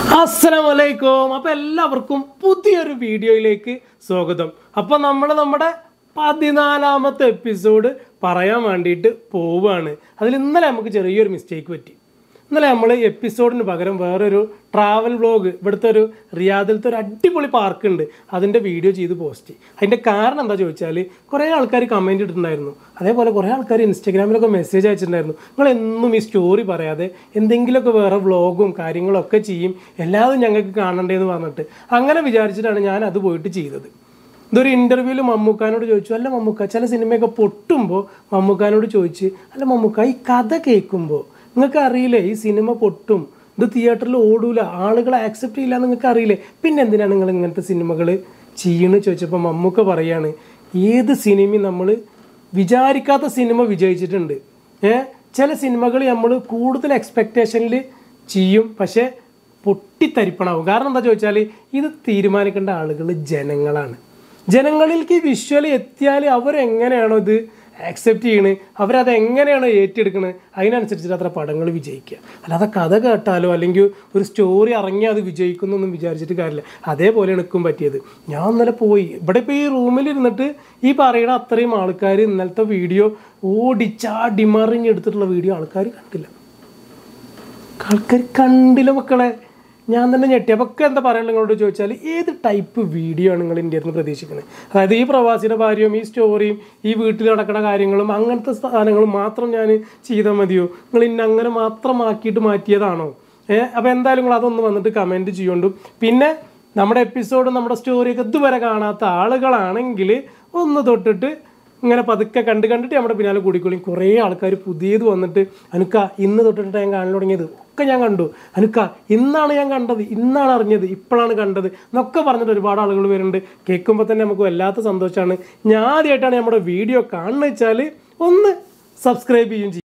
അസ്സലാമലൈക്കും അപ്പോൾ എല്ലാവർക്കും പുതിയൊരു വീഡിയോയിലേക്ക് സ്വാഗതം അപ്പോൾ നമ്മൾ നമ്മുടെ പതിനാലാമത്തെ എപ്പിസോഡ് പറയാൻ വേണ്ടിയിട്ട് പോവുകയാണ് അതിൽ ഇന്നലെ നമുക്ക് ചെറിയൊരു മിസ്റ്റേക്ക് പറ്റി ഇന്നലെ നമ്മൾ എപ്പിസോഡിന് പകരം വേറൊരു ട്രാവൽ വ്ലോഗ് ഇവിടുത്തെ ഒരു റിയാദിലത്തെ ഒരു അടിപൊളി പാർക്ക് ഉണ്ട് അതിൻ്റെ വീഡിയോ ചെയ്ത് പോസ്റ്റ് ചെയ്യും അതിൻ്റെ കാരണം എന്താ ചോദിച്ചാൽ കുറേ ആൾക്കാർ കമൻറ്റ് ഇട്ടിട്ടുണ്ടായിരുന്നു അതേപോലെ കുറേ ആൾക്കാർ ഇൻസ്റ്റാഗ്രാമിലൊക്കെ മെസ്സേജ് അയച്ചിട്ടുണ്ടായിരുന്നു നിങ്ങൾ എന്നും ഈ സ്റ്റോറി പറയാതെ എന്തെങ്കിലുമൊക്കെ വേറെ വ്ലോഗും കാര്യങ്ങളൊക്കെ ചെയ്യും എല്ലാതും ഞങ്ങൾക്ക് കാണണ്ടേന്ന് പറഞ്ഞിട്ട് അങ്ങനെ വിചാരിച്ചിട്ടാണ് ഞാൻ അത് പോയിട്ട് ചെയ്തത് ഇതൊരു ഇൻ്റർവ്യൂവിൽ മമ്മൂക്കാനോട് ചോദിച്ചു അല്ല മമ്മൂക്ക ചില സിനിമയൊക്കെ പൊട്ടുമ്പോൾ മമ്മൂക്കാനോട് ചോദിച്ച് അല്ല മമ്മൂക്ക ഈ കഥ കേൾക്കുമ്പോൾ നിങ്ങൾക്ക് അറിയില്ലേ ഈ സിനിമ പൊട്ടും ഇത് തിയേറ്ററിൽ ഓടൂല ആളുകൾ ആക്സെപ്റ്റ് ചെയ്യില്ല എന്ന് നിങ്ങൾക്ക് അറിയില്ലേ പിന്നെ എന്തിനാണ് നിങ്ങൾ ഇങ്ങനത്തെ സിനിമകൾ ചെയ്യണമെന്ന് ചോദിച്ചപ്പോൾ മമ്മൂക്ക പറയാണ് ഏത് സിനിമയും നമ്മൾ വിചാരിക്കാത്ത സിനിമ വിജയിച്ചിട്ടുണ്ട് ഏ ചില സിനിമകൾ നമ്മൾ കൂടുതൽ എക്സ്പെക്റ്റേഷനിൽ ചെയ്യും പക്ഷേ പൊട്ടിത്തരിപ്പണാവും കാരണം എന്താ ചോദിച്ചാൽ ഇത് തീരുമാനിക്കേണ്ട ആളുകൾ ജനങ്ങളാണ് ജനങ്ങളിലേക്ക് ഈ വിഷ്വൽ എത്തിയാൽ അവരെങ്ങനെയാണോ ഇത് ആക്സെപ്റ്റ് ചെയ്യണത് അവരത് എങ്ങനെയാണോ ഏറ്റെടുക്കുന്നത് അതിനനുസരിച്ചിട്ട് അത്ര പടങ്ങൾ വിജയിക്കുക അല്ലാതെ കഥ കേട്ടാലോ അല്ലെങ്കിൽ ഒരു സ്റ്റോറി ഇറങ്ങി അത് വിജയിക്കുന്നൊന്നും വിചാരിച്ചിട്ട് കാര്യമില്ല അതേപോലെയാണ് എനിക്കും പറ്റിയത് ഞാൻ ഇന്നലെ പോയി ഇവിടെ ഇപ്പോൾ ഈ റൂമിൽ ഇരുന്നിട്ട് ഈ പറയുന്ന അത്രയും ആൾക്കാർ ഇന്നലത്തെ വീഡിയോ ഓടിച്ചാടി മറിഞ്ഞ് എടുത്തിട്ടുള്ള വീഡിയോ ആൾക്കാർ കണ്ടില്ല ആൾക്കാർ കണ്ടില്ല മക്കളെ ഞാൻ തന്നെ ഞെട്ടി അപ്പോൾ ഒക്കെ എന്താ പറയുക നിങ്ങളോട് ചോദിച്ചാൽ ഏത് ടൈപ്പ് വീഡിയോ ആണ് നിങ്ങൾ ഇന്ത്യയിൽ നിന്ന് പ്രതീക്ഷിക്കുന്നത് അതായത് ഈ പ്രവാസിയുടെ ഭാര്യയും ഈ സ്റ്റോറിയും ഈ വീട്ടിൽ നടക്കുന്ന കാര്യങ്ങളും അങ്ങനത്തെ സാധനങ്ങളും മാത്രം ഞാൻ ചെയ്താൽ മതിയോ നിങ്ങൾ ഇന്ന അങ്ങനെ മാത്രമാക്കിയിട്ട് മാറ്റിയതാണോ ഏഹ് അപ്പോൾ എന്തായാലും നിങ്ങൾ അതൊന്ന് വന്നിട്ട് കമൻറ്റ് ചെയ്യുകൊണ്ടും പിന്നെ നമ്മുടെ എപ്പിസോഡ് നമ്മുടെ സ്റ്റോറിയൊക്കെ ഇതുവരെ കാണാത്ത ആളുകളാണെങ്കിൽ ഒന്ന് തൊട്ടിട്ട് ഇങ്ങനെ പതുക്കെ കണ്ട് കണ്ടിട്ട് നമ്മുടെ പിന്നാലെ കൂടിക്കൊള്ളിയും കുറേ ആൾക്കാർ പുതിയത് വന്നിട്ട് അനുക്ക ഇന്ന് തൊട്ടിട്ട് ഞാൻ കാണാൻ തുടങ്ങിയത് ഒക്കെ ഞാൻ കണ്ടു അനുക്ക ഇന്നാണ് ഞാൻ കണ്ടത് ഇന്നാണ് അറിഞ്ഞത് ഇപ്പോഴാണ് കണ്ടത് എന്നൊക്കെ പറഞ്ഞിട്ട് ഒരുപാട് ആളുകൾ വരുന്നുണ്ട് കേൾക്കുമ്പോൾ തന്നെ നമുക്ക് വല്ലാത്ത സന്തോഷമാണ് ഞാൻ ആദ്യമായിട്ടാണ് നമ്മുടെ വീഡിയോ കാണുന്നത് വെച്ചാൽ ഒന്ന് സബ്സ്ക്രൈബ് ചെയ്യും ചെയ്യും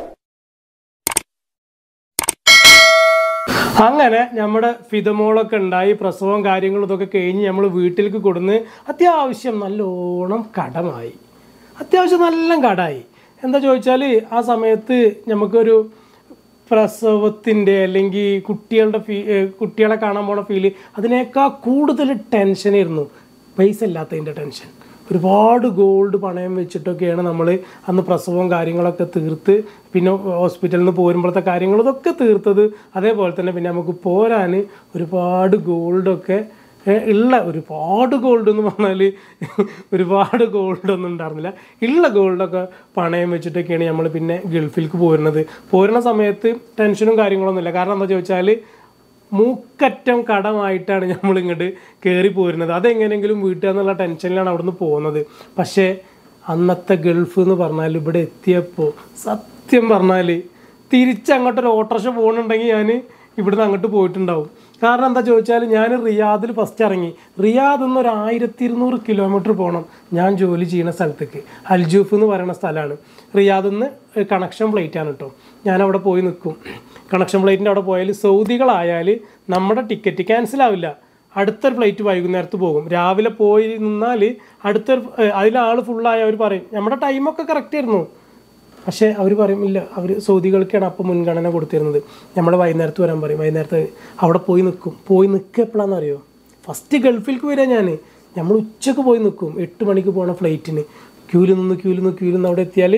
അങ്ങനെ നമ്മുടെ ഫിതമോളൊക്കെ ഉണ്ടായി പ്രസവവും കാര്യങ്ങളും ഇതൊക്കെ കഴിഞ്ഞ് നമ്മൾ വീട്ടിലേക്ക് കൊടുന്ന് അത്യാവശ്യം നല്ലോണം കടമായി അത്യാവശ്യം നല്ല കടായി എന്താ ചോദിച്ചാൽ ആ സമയത്ത് നമുക്കൊരു പ്രസവത്തിൻ്റെ അല്ലെങ്കിൽ കുട്ടികളുടെ ഫീ ഏഹ് കുട്ടികളെ കാണാൻ പോണ ഫീല് അതിനേക്കാൾ കൂടുതൽ ടെൻഷനായിരുന്നു പൈസ ഇല്ലാത്തതിൻ്റെ ടെൻഷൻ ഒരുപാട് ഗോൾഡ് പണയം വെച്ചിട്ടൊക്കെയാണ് നമ്മൾ അന്ന് പ്രസവവും കാര്യങ്ങളൊക്കെ തീർത്ത് പിന്നെ ഹോസ്പിറ്റലിൽ നിന്ന് പോരുമ്പോഴത്തെ കാര്യങ്ങൾ ഇതൊക്കെ തീർത്തത് അതേപോലെ തന്നെ പിന്നെ നമുക്ക് പോരാൻ ഒരുപാട് ഗോൾഡൊക്കെ ഏഹ് ഉള്ള ഒരുപാട് ഗോൾഡ് എന്ന് പറഞ്ഞാൽ ഒരുപാട് ഗോൾഡ് ഒന്നും ഉണ്ടായിരുന്നില്ല ഉള്ള ഗോൾഡൊക്കെ പണയം വെച്ചിട്ടൊക്കെയാണ് നമ്മൾ പിന്നെ ഗൾഫിലേക്ക് പോരുന്നത് പോരുന്ന സമയത്ത് ടെൻഷനും കാര്യങ്ങളൊന്നുമില്ല കാരണം എന്താ ചോദിച്ചാൽ മൂക്കറ്റം കടമായിട്ടാണ് നമ്മൾ ഇങ്ങോട്ട് കയറി പോരുന്നത് അതെങ്ങനെയെങ്കിലും വീട്ടുക എന്നുള്ള ടെൻഷനിലാണ് അവിടുന്ന് പോകുന്നത് പക്ഷേ അന്നത്തെ ഗൾഫ് എന്ന് പറഞ്ഞാൽ ഇവിടെ എത്തിയപ്പോൾ സത്യം പറഞ്ഞാൽ തിരിച്ചങ്ങോട്ടൊരു ഓട്ടോറിക്ഷ പോകുന്നുണ്ടെങ്കിൽ ഞാൻ ഇവിടുന്ന് അങ്ങോട്ട് പോയിട്ടുണ്ടാവും കാരണം എന്താ ചോദിച്ചാൽ ഞാൻ റിയാദിൽ ഫസ്റ്റ് ഇറങ്ങി റിയാദിൽ നിന്ന് ഒരു ആയിരത്തി ഇരുന്നൂറ് കിലോമീറ്റർ പോകണം ഞാൻ ജോലി ചെയ്യുന്ന സ്ഥലത്തേക്ക് അൽജൂഫ് എന്ന് പറയുന്ന സ്ഥലമാണ് റിയാദിൽ നിന്ന് കണക്ഷൻ ഫ്ലൈറ്റ് ആണ് കേട്ടോ ഞാൻ അവിടെ പോയി നിൽക്കും കണക്ഷൻ ഫ്ലൈറ്റിൻ്റെ അവിടെ പോയാൽ സൗദികളായാൽ നമ്മുടെ ടിക്കറ്റ് ക്യാൻസൽ ആവില്ല അടുത്തൊരു ഫ്ലൈറ്റ് വൈകുന്നേരത്ത് പോകും രാവിലെ പോയി നിന്നാൽ അടുത്തൊരു അതിലാൾ ഫുള്ളായ അവർ പറയും നമ്മുടെ ടൈമൊക്കെ കറക്റ്റ് ആയിരുന്നു പക്ഷേ അവർ പറയും ഇല്ല അവർ സൗദികൾക്കാണ് അപ്പോൾ മുൻഗണന കൊടുത്തിരുന്നത് നമ്മൾ വൈകുന്നേരത്ത് വരാൻ പറയും വൈകുന്നേരത്ത് അവിടെ പോയി നിൽക്കും പോയി നിൽക്കുക എപ്പോഴാണെന്ന് അറിയോ ഫസ്റ്റ് ഗൾഫിലേക്ക് വരിക ഞാൻ നമ്മൾ ഉച്ചക്ക് പോയി നിൽക്കും എട്ട് മണിക്ക് പോകണ ഫ്ലൈറ്റിന് ക്യൂവിൽ നിന്ന് ക്യൂവിൽ നിന്ന് ക്യൂവിൽ നിന്ന് അവിടെ എത്തിയാൽ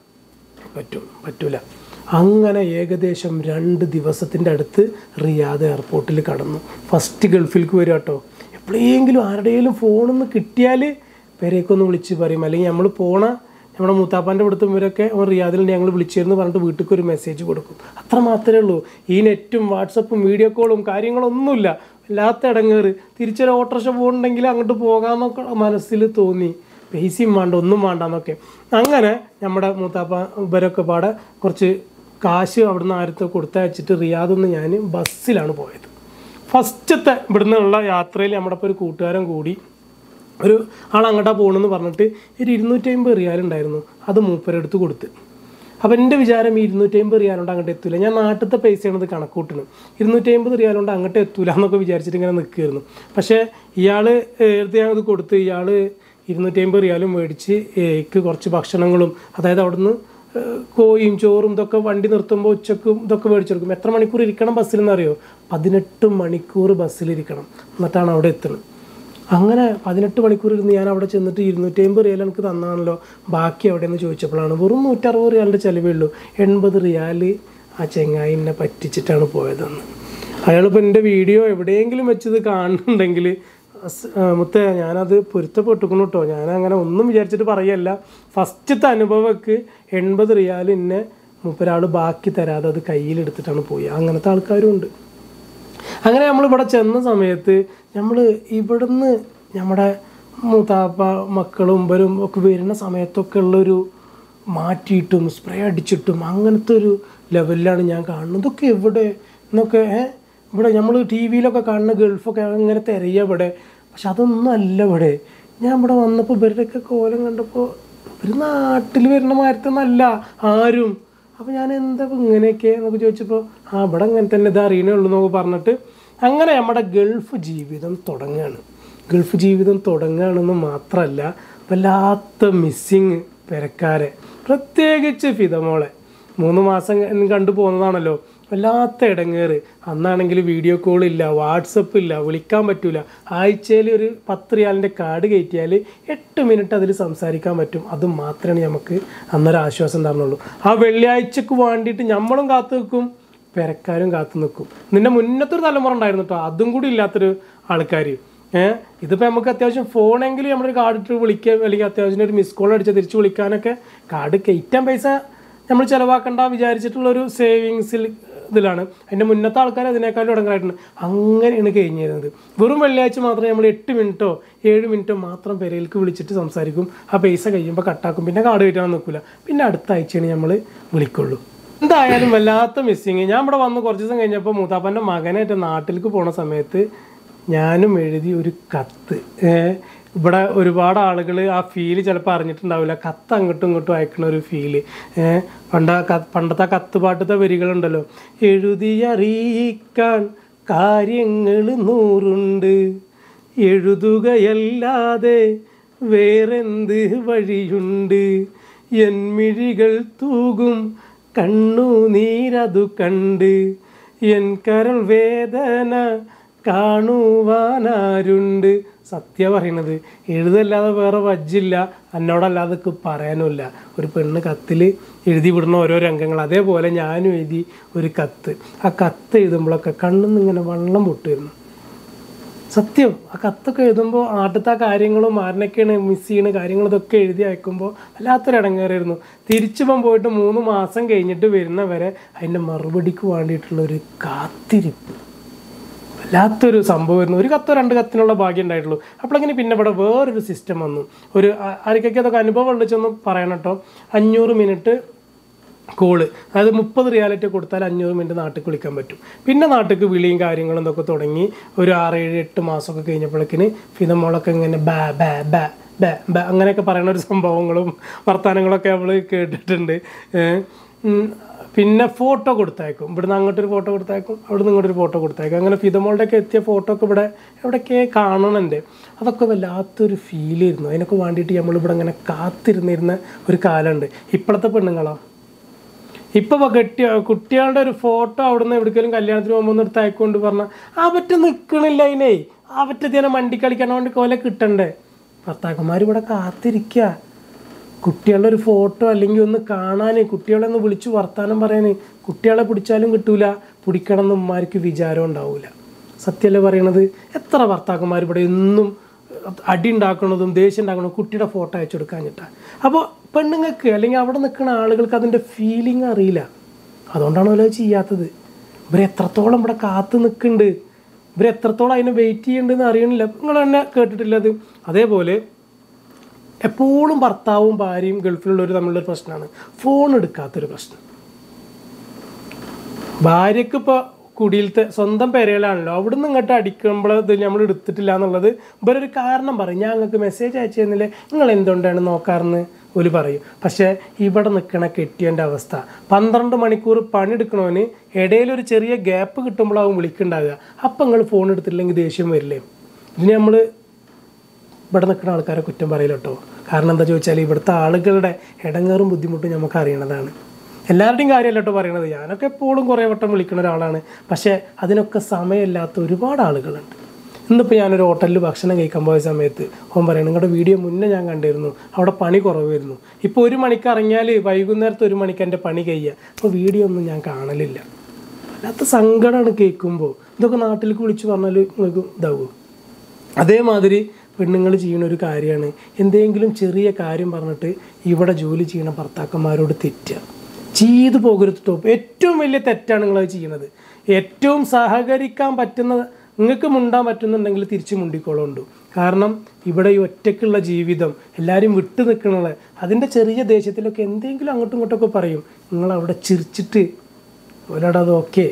പറ്റും പറ്റൂല അങ്ങനെ ഏകദേശം രണ്ട് ദിവസത്തിൻ്റെ അടുത്ത് റിയാദ് എയർപോർട്ടിൽ കടന്നു ഫസ്റ്റ് ഗൾഫിലേക്ക് വരിക കേട്ടോ എപ്പോഴെങ്കിലും ആരുടെയെങ്കിലും ഫോണൊന്ന് കിട്ടിയാൽ പേരേക്കൊന്ന് വിളിച്ച് പറയും അല്ലെങ്കിൽ നമ്മൾ പോണ നമ്മുടെ മൂത്താപ്പാൻ്റെ ഇവിടുത്തെ ഇവരൊക്കെ അവൻ റിയാദിലുണ്ട് ഞങ്ങൾ വിളിച്ചിരുന്നു പറഞ്ഞിട്ട് വീട്ടിലേക്ക് ഒരു മെസ്സേജ് കൊടുക്കും അത്ര മാത്രമേ ഉള്ളൂ ഈ നെറ്റും വാട്സപ്പും വീഡിയോ കോളും കാര്യങ്ങളൊന്നുമില്ല വല്ലാത്ത ഇടങ്ങേറ് തിരിച്ചൊരു ഓട്ടോറിക്ഷ പോകുന്നുണ്ടെങ്കിൽ അങ്ങോട്ട് പോകാമെന്നൊക്കെ മനസ്സിൽ തോന്നി പൈസയും വേണ്ട ഒന്നും വേണ്ട എന്നൊക്കെ അങ്ങനെ നമ്മുടെ മൂത്താപ്പ ഇവരൊക്കെ പാടെ കുറച്ച് കാശ് അവിടുന്ന് ആരത്തെ കൊടുത്തയച്ചിട്ട് റിയാദിൽ നിന്ന് ഞാൻ ബസ്സിലാണ് പോയത് ഫസ്റ്റത്തെ ഇവിടുന്ന് ഉള്ള യാത്രയിൽ നമ്മുടെ ഇപ്പോൾ ഒരു കൂട്ടുകാരൻ കൂടി ഒരു ആൾ അങ്ങോട്ടാ പോകണമെന്ന് പറഞ്ഞിട്ട് ഒരു ഇരുന്നൂറ്റമ്പത് റിയാലുണ്ടായിരുന്നു അത് മൂപ്പരെടുത്ത് കൊടുത്ത് അപ്പം എൻ്റെ വിചാരം ഈ ഇരുന്നൂറ്റമ്പത് റിയാലുണ്ട് അങ്ങോട്ട് എത്തൂല ഞാൻ നാട്ടിലത്തെ പൈസയാണ് ഇത് കണക്കൂട്ടണം ഇരുന്നൂറ്റമ്പത് റിയാലുണ്ട് അങ്ങോട്ട് എത്തൂല എന്നൊക്കെ വിചാരിച്ചിട്ട് ഇങ്ങനെ നിൽക്കുമായിരുന്നു പക്ഷേ ഇയാൾ എടുത്ത് ഞാൻ ഇത് കൊടുത്ത് ഇയാൾ ഇരുന്നൂറ്റമ്പത് റിയാലും മേടിച്ച് എനിക്ക് കുറച്ച് ഭക്ഷണങ്ങളും അതായത് അവിടുന്ന് ഏഹ്, കോയും ചോറും ഇതൊക്കെ വണ്ടി നിർത്തുമ്പോൾ ഉച്ചക്കും ഇതൊക്കെ മേടിച്ചെടുക്കും എത്ര മണിക്കൂർ ഇരിക്കണം ബസ്സിൽ എന്നറിയോ പതിനെട്ട് മണിക്കൂർ ബസ്സിലിരിക്കണം എന്നിട്ടാണ് അവിടെ എത്തുന്നത് അങ്ങനെ പതിനെട്ട് മണിക്കൂർ ഇരുന്ന് ഞാൻ അവിടെ ചെന്നിട്ട് ഇരുന്നൂറ്റി അമ്പത് റിയാൽ എനിക്ക് തന്നാണല്ലോ ബാക്കി എവിടെയെന്ന് ചോദിച്ചപ്പോഴാണ് വെറും നൂറ്ററുപത് റിയാലിൻ്റെ ചിലവേ ഉള്ളൂ എൺപത് റിയാൽ ആ ചെങ്ങായി എന്നെ പറ്റിച്ചിട്ടാണ് പോയതെന്ന് അയാളിപ്പോൾ എൻ്റെ വീഡിയോ എവിടെയെങ്കിലും വെച്ചത് കാണുന്നുണ്ടെങ്കിൽ അസ്- ആ, മുത്തേ ഞാനത് പൊരുത്തപ്പെട്ടുക്കണം കേട്ടോ ഞാനങ്ങനെ ഒന്നും വിചാരിച്ചിട്ട് പറയല്ല ഫസ്റ്റത്തെ അനുഭവക്ക് എൺപത് റിയാൽ എന്നെ മുപ്പരാൾ ബാക്കി തരാതെ അത് കയ്യിലെടുത്തിട്ടാണ് പോയി അങ്ങനത്തെ ആൾക്കാരും ഉണ്ട് അങ്ങനെ നമ്മൾ ഇവിടെ ചെന്ന സമയത്ത് നമ്മൾ ഇവിടുന്ന് നമ്മുടെ മൂത്താപ്പ മക്കളും ഇവരും ഒക്കെ വരുന്ന സമയത്തൊക്കെ ഉള്ളൊരു മാറ്റിയിട്ടും സ്പ്രേ അടിച്ചിട്ടും അങ്ങനത്തെ ഒരു ലെവലിലാണ് ഞാൻ കാണുന്നത് ഇതൊക്കെ എവിടെ എന്നൊക്കെ ഏ? ഇവിടെ നമ്മൾ ടി വിയിലൊക്കെ കാണുന്ന ഗൾഫൊക്കെ അങ്ങനെ തിരയുക ഇവിടെ പക്ഷെ അതൊന്നും അല്ല ഇവിടെ ഞാൻ ഇവിടെ വന്നപ്പോൾ ഇവരുടെയൊക്കെ കോലം കണ്ടപ്പോൾ ഒരു നാട്ടിൽ വരുന്ന മാരത്തൊന്നല്ല ആരും അപ്പോൾ ഞാൻ എന്താ ഇപ്പൊ ഇങ്ങനെയൊക്കെ എന്നൊക്കെ ചോദിച്ചപ്പോൾ ആ ഇവിടെ അങ്ങനെ തന്നെ ഇത് അറിയണേ ഉള്ളൂ എന്നൊക്കെ പറഞ്ഞിട്ട് അങ്ങനെ നമ്മുടെ ഗൾഫ് ജീവിതം തുടങ്ങുകയാണ് ഗൾഫ് ജീവിതം തുടങ്ങുകയാണെന്ന് മാത്രമല്ല വല്ലാത്ത മിസ്സിങ് പെരക്കാരെ പ്രത്യേകിച്ച് ഫിതമോളെ മൂന്ന് മാസം ക- കണ്ടു പോകുന്നതാണല്ലോ വല്ലാത്ത ഇടങ്ങേറ് അന്നാണെങ്കിൽ വീഡിയോ കോൾ ഇല്ല വാട്സപ്പ് ഇല്ല വിളിക്കാൻ പറ്റൂല ആഴ്ചയിൽ ഒരു പത്ത് റിയാലിൻ്റെ കാർഡ് കയറ്റിയാൽ എട്ട് മിനിറ്റ് അതിൽ സംസാരിക്കാൻ പറ്റും അത് മാത്രമേ നമുക്ക് അന്നൊരു ആശ്വാസം തരണുള്ളൂ ആ വെള്ളിയാഴ്ചക്ക് വേണ്ടിയിട്ട് നമ്മളും കാത്തു നിൽക്കും പെരക്കാരും കാത്തു നിൽക്കും നിന്റെ മുന്നത്തെ ഒരു തലമുറ ഉണ്ടായിരുന്നു കേട്ടോ അതും കൂടി ഇല്ലാത്തൊരു ആൾക്കാർ ഏഹ് ഇതിപ്പോൾ നമുക്ക് അത്യാവശ്യം ഫോണെങ്കിലും നമ്മളൊരു കാർഡ് ഇട്ട് വിളിക്കുക അല്ലെങ്കിൽ അത്യാവശ്യം ഒരു മിസ് കോൾ അടിച്ച് തിരിച്ച് വിളിക്കാനൊക്കെ കാർഡ് കയറ്റാൻ പൈസ നമ്മൾ ചിലവാക്കണ്ട വിചാരിച്ചിട്ടുള്ളൊരു സേവിങ്സിൽ ഇതിലാണ് അതിൻ്റെ മുന്നത്തെ ആൾക്കാർ അതിനേക്കാളും ഇടങ്ങറായിട്ടുണ്ട് അങ്ങനെയാണ് കഴിഞ്ഞിരുന്നത് വെറും വെള്ളിയാഴ്ച മാത്രമേ നമ്മൾ എട്ട് മിനിറ്റോ ഏഴ് മിനിറ്റോ മാത്രം പെരയിലേക്ക് വിളിച്ചിട്ട് സംസാരിക്കും ആ പൈസ കഴിയുമ്പോൾ കട്ടാക്കും പിന്നെ കാർഡ് കയറ്റാൻ നിൽക്കില്ല പിന്നെ അടുത്ത ആഴ്ചയാണ് നമ്മൾ വിളിക്കുള്ളൂ എന്തായാലും വല്ലാത്ത മിസ്സിങ് ഞാൻ ഇവിടെ വന്ന് കുറച്ച് ദിവസം കഴിഞ്ഞപ്പോൾ മൂത്താപ്പൻ്റെ മകനായിട്ട് നാട്ടിലേക്ക് പോണ സമയത്ത് ഞാനും എഴുതി ഒരു കത്ത് ഏഹ് ഇവിടെ ഒരുപാട് ആളുകൾ ആ ഫീല് ചിലപ്പോൾ അറിഞ്ഞിട്ടുണ്ടാവില്ല കത്ത് അങ്ങോട്ടും ഇങ്ങോട്ടും അയക്കണ ഒരു ഫീല് ഏഹ് പണ്ട ക- പണ്ടത്തെ കത്ത് പാട്ടത്തെ വരികളുണ്ടല്ലോ എഴുതി അറിയിക്കാൻ കാര്യങ്ങൾ നൂറുണ്ട് എഴുതുകയല്ലാതെ വേറെന്ത് വഴിയുണ്ട് എൻ മിഴികൾ തൂകും കണ്ണുനീരതു കണ്ട് എൻ കരൾ വേദന കാണുവാനാരുണ്ട് സത്യ പറയണത് എഴുതല്ലാതെ വേറെ വജ്ജില്ല എന്നോടല്ലാതെ ഒക്കെ പറയാനുമില്ല ഒരു പെണ്ണ് കത്തിൽ എഴുതി വിടുന്ന ഓരോ രംഗങ്ങൾ അതേപോലെ ഞാനും എഴുതി ഒരു കത്ത് ആ കത്ത് എഴുതുമ്പോഴൊക്കെ കണ്ണിന്ന് ഇങ്ങനെ വെള്ളം പൊട്ടുമായിരുന്നു സത്യം ആ കത്തൊക്കെ എഴുതുമ്പോൾ ആദ്യത്തെ ആ കാര്യങ്ങളും ആരിനൊക്കെയാണ് മിസ് ചെയ്യുന്ന കാര്യങ്ങളും ഇതൊക്കെ എഴുതി അയക്കുമ്പോൾ വല്ലാത്തൊരു ഇടങ്ങേറായിരുന്നു തിരിച്ചുപ്പം പോയിട്ട് മൂന്ന് മാസം കഴിഞ്ഞിട്ട് വരുന്നവരെ അതിൻ്റെ മറുപടിക്ക് വേണ്ടിയിട്ടുള്ള ഒരു കാത്തിരിപ്പ് വല്ലാത്തൊരു സംഭവമായിരുന്നു ഒരു കത്തോ രണ്ട് കത്തിനുള്ള ഭാഗ്യം ഉണ്ടായിട്ടുള്ളൂ അപ്പോഴങ്ങനെ പിന്നെ ഇവിടെ വേറൊരു സിസ്റ്റം വന്നു ഒരു ആ- ആർക്കൊക്കെ അതൊക്കെ അനുഭവം ഉള്ളിച്ചൊന്ന് പറയണം കേട്ടോ അഞ്ഞൂറ് മിനിറ്റ് കോള് അതായത് മുപ്പത് റിയാലിറ്റി കൊടുത്താൽ അഞ്ഞൂറ് മിനിറ്റ് നാട്ടിൽ വിളിക്കാൻ പറ്റും പിന്നെ നാട്ടിലേക്ക് വിളിയും കാര്യങ്ങളും ഇതൊക്കെ തുടങ്ങി ഒരു ആറ് ഏഴ് എട്ട് മാസമൊക്കെ കഴിഞ്ഞപ്പോഴേക്കിന് ഫിതമോളൊക്കെ ഇങ്ങനെ ബാ ബാ ബാ ബാ ബാ അങ്ങനെയൊക്കെ പറയുന്ന ഒരു സംഭവങ്ങളും വർത്തമാനങ്ങളൊക്കെ നമ്മൾ കേട്ടിട്ടുണ്ട് ഏഹ് ഉം. പിന്നെ ഫോട്ടോ കൊടുത്തയക്കും ഇവിടുന്ന് അങ്ങോട്ടൊരു ഫോട്ടോ കൊടുത്തയക്കും അവിടുന്ന് ഇങ്ങോട്ടൊരു ഫോട്ടോ കൊടുത്തയക്കും അങ്ങനെ ഫിതമോളുടെയൊക്കെ എത്തിയ ഫോട്ടോ ഒക്കെ ഇവിടെ എവിടെയൊക്കെ കാണണുണ്ട് അതൊക്കെ വല്ലാത്തൊരു ഫീൽ ആയിരുന്നു അതിനൊക്കെ വേണ്ടിയിട്ട് നമ്മളിവിടെ ഇങ്ങനെ കാത്തിരുന്നിരുന്ന ഒരു കാലമുണ്ട് ഇപ്പോഴത്തെ പെണ്ണുങ്ങളോ ഇപ്പൊ കെട്ടിയ കുട്ടികളുടെ ഒരു ഫോട്ടോ അവിടുന്ന് എവിടേക്കെങ്കിലും കല്യാണത്തിന് പോകുമ്പോൾ ഒന്ന് എടുത്ത് അയക്കൊണ്ട് പറഞ്ഞാൽ ആ പറ്റ നിൽക്കണില്ല അതിനേ ആ പറ്റ ഇതിനെ മണ്ടി കളിക്കാൻ വേണ്ടി കോല കിട്ടണ്ടേ ഭർത്താക്കന്മാർ ഇവിടെ കാത്തിരിക്കുക കുട്ടികളുടെ ഒരു ഫോട്ടോ അല്ലെങ്കിൽ ഒന്ന് കാണാൻ കുട്ടികളെ ഒന്ന് വിളിച്ച് വർത്താനം പറയാൻ കുട്ടികളെ പിടിച്ചാലും കിട്ടൂല പിടിക്കണം എന്ന് ഉമ്മാർക്ക് വിചാരം ഉണ്ടാവില്ല സത്യമല്ലേ പറയണത് എത്ര ഭർത്താക്കന്മാർ ഇവിടെ എന്നും അടി ഉണ്ടാക്കണതും ദേഷ്യം ഉണ്ടാക്കണതും കുട്ടിയുടെ ഫോട്ടോ അയച്ചു കൊടുക്കാഞ്ഞിട്ടാ അപ്പോൾ പെണ്ണുങ്ങൾക്ക് അല്ലെങ്കിൽ അവിടെ നിൽക്കുന്ന ആളുകൾക്ക് അതിൻ്റെ ഫീലിംഗ് അറിയില്ല അതുകൊണ്ടാണ് അവരത് ചെയ്യാത്തത് ഇവർ എത്രത്തോളം ഇവിടെ കാത്തു നിൽക്കുന്നുണ്ട് ഇവർ എത്രത്തോളം അതിനെ വെയിറ്റ് ചെയ്യേണ്ടതെന്ന് അറിയണില്ല നിങ്ങൾ തന്നെ കേട്ടിട്ടില്ല അത് അതേപോലെ എപ്പോഴും ഭർത്താവും ഭാര്യയും ഗൾഫിലുള്ളവർ തമ്മിലൊരു പ്രശ്നമാണ് ഫോൺ എടുക്കാത്തൊരു പ്രശ്നം ഭാര്യക്ക് ഇപ്പോൾ കുടിയിലത്തെ സ്വന്തം പെരയിലാണല്ലോ അവിടുന്ന് ഇങ്ങോട്ട് അടിക്കുമ്പോൾ ഇത് നമ്മൾ എടുത്തിട്ടില്ല എന്നുള്ളത് ഇവരൊരു കാരണം പറയും ഞാൻ നിങ്ങൾക്ക് മെസ്സേജ് അയച്ചു തന്നില്ലേ നിങ്ങൾ എന്തുകൊണ്ടാണ് നോക്കാറെന്ന് ഒരു പറയും പക്ഷേ ഇവിടെ നിൽക്കണ കെട്ടിയൻ്റെ അവസ്ഥ പന്ത്രണ്ട് മണിക്കൂർ പണിയെടുക്കണവന് ഇടയിലൊരു ചെറിയ ഗ്യാപ്പ് കിട്ടുമ്പോഴാവും വിളിക്കുന്നുണ്ടാവുക അപ്പം നിങ്ങൾ ഫോൺ എടുത്തില്ലെങ്കിൽ ദേഷ്യം വരില്ലേ ഇതിന് നമ്മൾ ഇവിടെ നിൽക്കുന്ന ആൾക്കാരെ കുറ്റം പറയില്ല കേട്ടോ കാരണം എന്താ ചോദിച്ചാൽ ഇവിടുത്തെ ആളുകളുടെ ഇടങ്ങേറും ബുദ്ധിമുട്ടും നമുക്ക് അറിയണതാണ് എല്ലാവരുടെയും കാര്യമല്ല കേട്ടോ പറയണത് ഞാനൊക്കെ എപ്പോഴും കുറേ വട്ടം വിളിക്കുന്ന ഒരാളാണ് പക്ഷേ അതിനൊക്കെ സമയമില്ലാത്ത ഒരുപാട് ആളുകളുണ്ട് ഇന്നിപ്പോൾ ഞാനൊരു ഹോട്ടലിൽ ഭക്ഷണം കഴിക്കാൻ പോയ സമയത്ത് ഓൻ പറയണം നിങ്ങളുടെ വീഡിയോ മുന്നേ ഞാൻ കണ്ടിരുന്നു അവിടെ പണി കുറവായിരുന്നു ഇപ്പോൾ ഒരു മണിക്ക് ഇറങ്ങിയാൽ വൈകുന്നേരത്തെ ഒരു മണിക്ക് എൻ്റെ പണി കഴിയുക അപ്പോൾ വീഡിയോ ഒന്നും ഞാൻ കാണലില്ല വല്ലാത്ത സങ്കടമാണ് കേൾക്കുമ്പോൾ ഇതൊക്കെ നാട്ടിലേക്ക് വിളിച്ച് പറഞ്ഞാൽ നിങ്ങൾക്ക് ഇതാവുമോ അതേമാതിരി പെണ്ണുങ്ങൾ ചെയ്യുന്ന ഒരു കാര്യമാണ് എന്തെങ്കിലും ചെറിയ കാര്യം പറഞ്ഞിട്ട് ഇവിടെ ജോലി ചെയ്യുന്ന ഭർത്താക്കന്മാരോട് തെറ്റുക ചെയ്തു പോകരുത് ടോപ്പ് ഏറ്റവും വലിയ തെറ്റാണ് നിങ്ങളത് ചെയ്യുന്നത് ഏറ്റവും സഹകരിക്കാൻ പറ്റുന്ന നിങ്ങൾക്ക് മുണ്ടാൻ പറ്റുന്നുണ്ടെങ്കിൽ തിരിച്ച് മുണ്ടിക്കോളുണ്ട് കാരണം ഇവിടെ ഈ ഒറ്റയ്ക്കുള്ള ജീവിതം എല്ലാവരും വിട്ടു നിൽക്കണത് അതിൻ്റെ ചെറിയ ദേശത്തിലൊക്കെ എന്തെങ്കിലും അങ്ങോട്ടും ഇങ്ങോട്ടൊക്കെ പറയും നിങ്ങൾ അവിടെ ചിരിച്ചിട്ട് ഒരാടത് അത് ഓക്കെ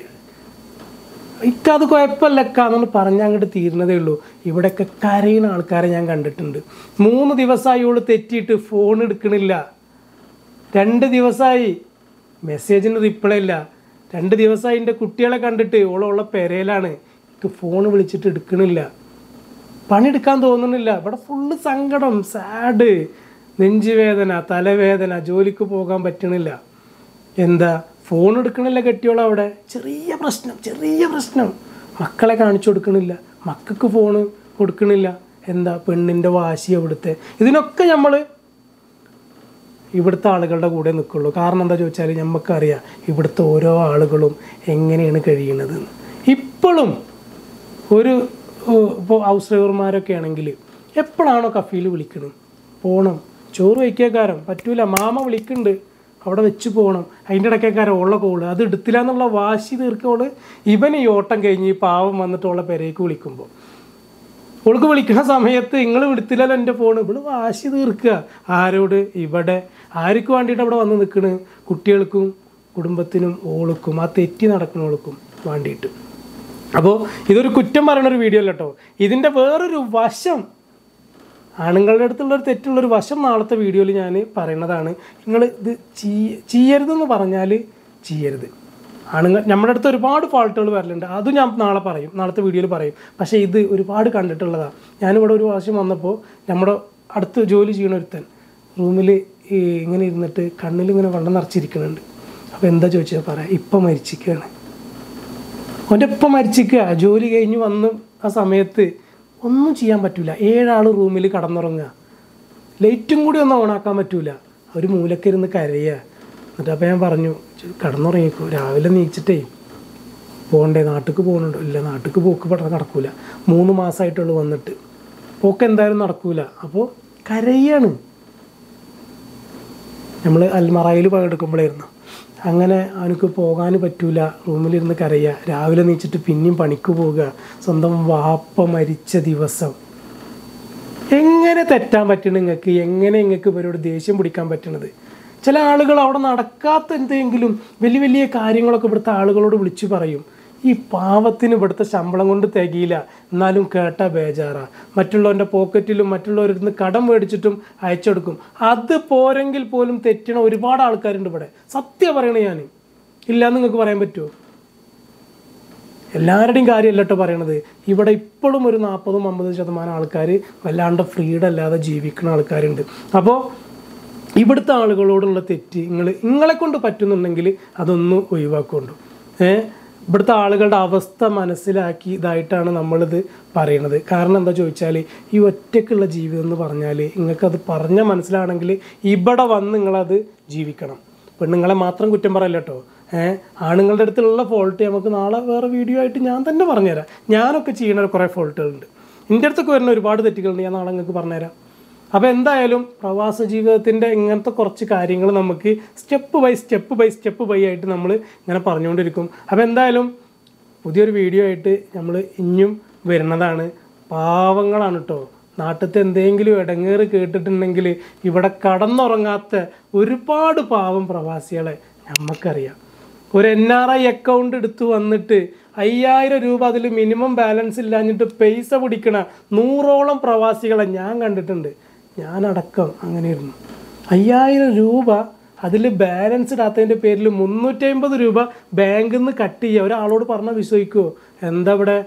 ഇക്കത് കുഴപ്പമില്ലക്കാന്ന് പറഞ്ഞ് അങ്ങോട്ട് തീരുന്നതേ ഉള്ളൂ ഇവിടെയൊക്കെ കരയുന്ന ആൾക്കാരെ ഞാൻ കണ്ടിട്ടുണ്ട് മൂന്ന് ദിവസമായി ഇവള് തെറ്റിയിട്ട് ഫോൺ എടുക്കണില്ല രണ്ട് ദിവസമായി മെസ്സേജിന് റിപ്ലൈ ഇല്ല രണ്ട് ദിവസമായി എൻ്റെ കുട്ടികളെ കണ്ടിട്ട് ഓളുള്ള പെരയിലാണ് എനിക്ക് ഫോൺ വിളിച്ചിട്ട് എടുക്കണില്ല പണിയെടുക്കാൻ തോന്നുന്നില്ല ഇവിടെ ഫുള്ള് സങ്കടം സാഡ് നെഞ്ചുവേദന തലവേദന ജോലിക്ക് പോകാൻ പറ്റണില്ല എന്താ ഫോൺ എടുക്കണില്ല കെട്ടിയോളം അവിടെ ചെറിയ പ്രശ്നം ചെറിയ പ്രശ്നം മക്കളെ കാണിച്ചു കൊടുക്കണില്ല മക്കൾക്ക് ഫോണ് കൊടുക്കണില്ല എന്താ പെണ്ണിൻ്റെ വാശി അവിടുത്തെ ഇതിനൊക്കെ നമ്മൾ ഇവിടുത്തെ ആളുകളുടെ കൂടെ നിൽക്കുള്ളൂ കാരണം എന്താ ചോദിച്ചാൽ നമുക്കറിയാം ഇവിടുത്തെ ഓരോ ആളുകളും എങ്ങനെയാണ് കഴിയുന്നത് ഇപ്പോഴും ഒരു ഇപ്പോൾ ഹൗസ് ഡ്രൈവർമാരൊക്കെ ആണെങ്കിൽ എപ്പോഴാണോ കഫീൽ വിളിക്കുന്നത് പോകണം ചോറ് വയ്ക്കേക്കാരം പറ്റൂല മാമ വിളിക്കുന്നുണ്ട് അവിടെ വെച്ച് പോകണം അതിൻ്റെ ഇടയ്ക്കേക്കാരം ഉള്ള കോള് അത് എടുത്തില്ല എന്നുള്ള വാശി തീർക്കോള് ഇവൻ ഈ ഓട്ടം കഴിഞ്ഞ് ഈ പാവം വന്നിട്ട് ഉള്ള പെരേക്ക് വിളിക്കുമ്പോൾ ഓൾക്ക് വിളിക്കുന്ന സമയത്ത് നിങ്ങൾ വിടുത്തില്ലല്ലോ എൻ്റെ ഫോൺ ഇവള് വാശി തീർക്കുക ആരോട് ഇവിടെ ആർക്ക് വേണ്ടിയിട്ട് അവിടെ വന്ന് നിൽക്കണ് കുട്ടികൾക്കും കുടുംബത്തിനും ഓൾക്കും ആ തെറ്റി നടക്കുന്നവൾക്കും വേണ്ടിയിട്ട് അപ്പോൾ ഇതൊരു കുറ്റം പറയുന്ന ഒരു വീഡിയോ അല്ല കേട്ടോ ഇതിൻ്റെ വേറൊരു വശം ആണുങ്ങളുടെ അടുത്തുള്ള ഒരു തെറ്റുള്ള ഒരു വശം നാളത്തെ വീഡിയോയിൽ ഞാൻ പറയുന്നതാണ് നിങ്ങൾ ഇത് ചെയ്യ ചെയ്യരുതെന്ന് പറഞ്ഞാൽ ചെയ്യരുത് ആണുങ്ങൾ നമ്മുടെ അടുത്ത് ഒരുപാട് ഫാൾട്ടുകൾ വരലുണ്ട് അത് ഞാൻ നാളെ പറയും നാളത്തെ വീഡിയോയിൽ പറയും പക്ഷേ ഇത് ഒരുപാട് കണ്ടിട്ടുള്ളതാണ് ഞാനിവിടെ ഒരു പ്രാവശ്യം വന്നപ്പോൾ നമ്മുടെ അടുത്ത് ജോലി ചെയ്യണ ഒരുത്തൻ റൂമിൽ ഈ ഇങ്ങനെ ഇരുന്നിട്ട് കണ്ണിൽ ഇങ്ങനെ വെള്ളം നിറച്ചിരിക്കുന്നുണ്ട് അപ്പോൾ എന്താ ചോദിച്ചാൽ പറയാം ഇപ്പം മരിച്ചിരിക്കുകയാണ് അവൻ്റെ ഇപ്പം മരിച്ചിക്കുക ജോലി കഴിഞ്ഞ് വന്ന് ആ സമയത്ത് ഒന്നും ചെയ്യാൻ പറ്റൂല ഏഴാൾ റൂമിൽ കടന്നുറങ്ങുക ലൈറ്റും കൂടി ഒന്നും ഓണാക്കാൻ പറ്റൂല ഒരു മൂലക്കിരുന്ന് കരയുക എന്നിട്ട് അപ്പോൾ ഞാൻ പറഞ്ഞു "ചെ- കടന്നുറങ്ങിക്കോ രാവിലെ നീച്ചിട്ടേ പോകണ്ടേ നാട്ടിക്ക് പോകുന്നുണ്ടോ ഇല്ല നാട്ടിക്ക് പോക്ക് പെട്ടെന്ന് നടക്കൂല മൂന്ന് മാസമായിട്ടുള്ളൂ വന്നിട്ട് പോക്ക് എന്തായാലും നടക്കൂല അപ്പോൾ കരയാണ് നമ്മൾ അൽമറയിൽ പങ്കെടുക്കുമ്പോഴായിരുന്നു അങ്ങനെ അവനക്ക് പോകാൻ പറ്റൂല റൂമിലിരുന്ന് കരയുക രാവിലെ നീച്ചിട്ട് പിന്നെയും പണിക്ക് പോവുക സ്വന്തം വാപ്പ മരിച്ച ദിവസം എങ്ങനെ തെറ്റാൻ പറ്റണം നിങ്ങൾക്ക് എങ്ങനെ നിങ്ങൾക്ക് ഇവരോട് ദേഷ്യം പിടിക്കാൻ പറ്റണത് ചില ആളുകൾ അവിടെ നടക്കാത്ത എന്തെങ്കിലും വലിയ വലിയ കാര്യങ്ങളൊക്കെ ഇവിടുത്തെ ആളുകളോട് വിളിച്ചു പറയും ഈ പാവത്തിന് ഇവിടുത്തെ ശമ്പളം കൊണ്ട് തികയില്ല എന്നാലും കേട്ടാ ബേജാറാ മറ്റുള്ളവൻ്റെ പോക്കറ്റിലും മറ്റുള്ളവരിൽ നിന്ന് കടം മേടിച്ചിട്ടും അയച്ചെടുക്കും അത് പോരെങ്കിൽ പോലും തെറ്റണ ഒരുപാട് ആൾക്കാരുണ്ട് ഇവിടെ സത്യം പറയണേ ഞാൻ ഇല്ലാന്ന് നിങ്ങൾക്ക് പറയാൻ പറ്റുമോ എല്ലാവരുടെയും കാര്യമല്ല കേട്ടോ പറയണത് ഇവിടെ ഇപ്പോഴും ഒരു നാൽപ്പതും അമ്പതും ശതമാനം ആൾക്കാർ വല്ലാണ്ട് ഫ്രീഡം അല്ലാതെ ജീവിക്കുന്ന ആൾക്കാരുണ്ട് അപ്പോൾ ഇവിടുത്തെ ആളുകളോടുള്ള തെറ്റ് നിങ്ങൾ നിങ്ങളെ കൊണ്ട് പറ്റുന്നുണ്ടെങ്കിൽ അതൊന്ന് ഒഴിവാക്കുകൊണ്ടു ഏ ഇവിടുത്തെ ആളുകളുടെ അവസ്ഥ മനസ്സിലാക്കി ഇതായിട്ടാണ് നമ്മളിത് പറയണത് കാരണം എന്താ ചോദിച്ചാൽ ഈ ഒറ്റയ്ക്കുള്ള ജീവിതം എന്ന് പറഞ്ഞാൽ നിങ്ങൾക്കത് പറഞ്ഞാൽ മനസ്സിലാണെങ്കിൽ ഇവിടെ വന്ന് നിങ്ങളത് ജീവിക്കണം പെണ്ണുങ്ങളെ മാത്രം കുറ്റം പറയല്ല കേട്ടോ ഏഹ് ആണുങ്ങളുടെ അടുത്തുള്ള ഫോൾട്ട് നമുക്ക് നാളെ വേറെ വീഡിയോ ആയിട്ട് ഞാൻ തന്നെ പറഞ്ഞുതരാം ഞാനൊക്കെ ചെയ്യുന്ന കുറേ ഫോൾട്ടുകളുണ്ട് എൻ്റെ അടുത്തൊക്കെ വരുന്ന ഒരുപാട് തെറ്റുകളുണ്ട് ഞാൻ നാളെ നിങ്ങൾക്ക് പറഞ്ഞുതരാം അപ്പോൾ എന്തായാലും പ്രവാസ ജീവിതത്തിൻ്റെ ഇങ്ങനത്തെ കുറച്ച് കാര്യങ്ങൾ നമുക്ക് step by step by step by ആയിട്ട് നമ്മൾ ഇങ്ങനെ പറഞ്ഞുകൊണ്ടിരിക്കും അപ്പോൾ എന്തായാലും പുതിയൊരു വീഡിയോ ആയിട്ട് നമ്മൾ ഇനിയും വരുന്നതാണ് പാവങ്ങളാണ് കേട്ടോ നാട്ടിലത്തെ എന്തെങ്കിലും ഇടങ്ങേറ് കേട്ടിട്ടുണ്ടെങ്കിൽ ഇവിടെ കടന്നുറങ്ങാത്ത ഒരുപാട് പാവം പ്രവാസികളെ നമുക്കറിയാം ഒരു എൻ ആർ ഐ അക്കൗണ്ട് എടുത്ത് വന്നിട്ട് അയ്യായിരം രൂപ അതിൽ മിനിമം ബാലൻസ് ഇല്ലാഞ്ഞിട്ട് പൈസ പിടിക്കണ നൂറോളം പ്രവാസികളെ ഞാൻ കണ്ടിട്ടുണ്ട് ഞാനടക്കം അങ്ങനെയായിരുന്നു അയ്യായിരം രൂപ അതിൽ ബാലൻസ് ഇടാത്തതിൻ്റെ പേരിൽ മുന്നൂറ്റി അമ്പത് രൂപ ബാങ്കിൽ നിന്ന് കട്ട് ചെയ്യുക ഒരാളോട് പറഞ്ഞാൽ വിശ്വസിക്കുമോ എന്താ ഇവിടെ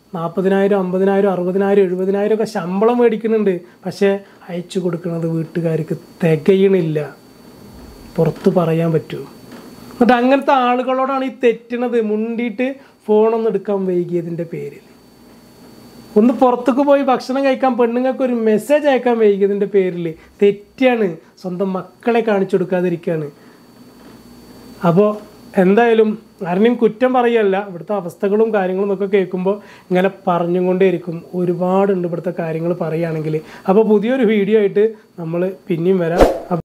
നാൽപ്പതിനായിരം അമ്പതിനായിരം അറുപതിനായിരം എഴുപതിനായിരം ഒക്കെ ശമ്പളം മേടിക്കുന്നുണ്ട് പക്ഷേ അയച്ചു കൊടുക്കുന്നത് വീട്ടുകാർക്ക് തികയണില്ല പുറത്ത് പറയാൻ പറ്റുമോ എന്നിട്ട് അങ്ങനത്തെ ആളുകളോടാണ് ഈ തെറ്റണത് മുണ്ടിയിട്ട് ഫോണൊന്നും എടുക്കാൻ വൈകിയതിൻ്റെ പേരിൽ ഒന്ന് പുറത്തേക്ക് പോയി ഭക്ഷണം കഴിക്കാൻ പെണ്ണുങ്ങൾക്ക് ഒരു മെസ്സേജ് അയക്കാൻ വൈകിയതിൻ്റെ പേരിൽ തെറ്റാണ് സ്വന്തം മക്കളെ കാണിച്ചു കൊടുക്കാതിരിക്കുകയാണ് അപ്പോൾ എന്തായാലും ആരെയും കുറ്റം പറയല്ല ഇവിടുത്തെ അവസ്ഥകളും കാര്യങ്ങളും ഒക്കെ കേൾക്കുമ്പോൾ ഇങ്ങനെ പറഞ്ഞും കൊണ്ടേയിരിക്കും ഒരുപാടുണ്ട് ഇവിടുത്തെ കാര്യങ്ങൾ പറയുകയാണെങ്കിൽ അപ്പോൾ പുതിയൊരു വീഡിയോ ആയിട്ട് നമ്മൾ പിന്നെയും വരാം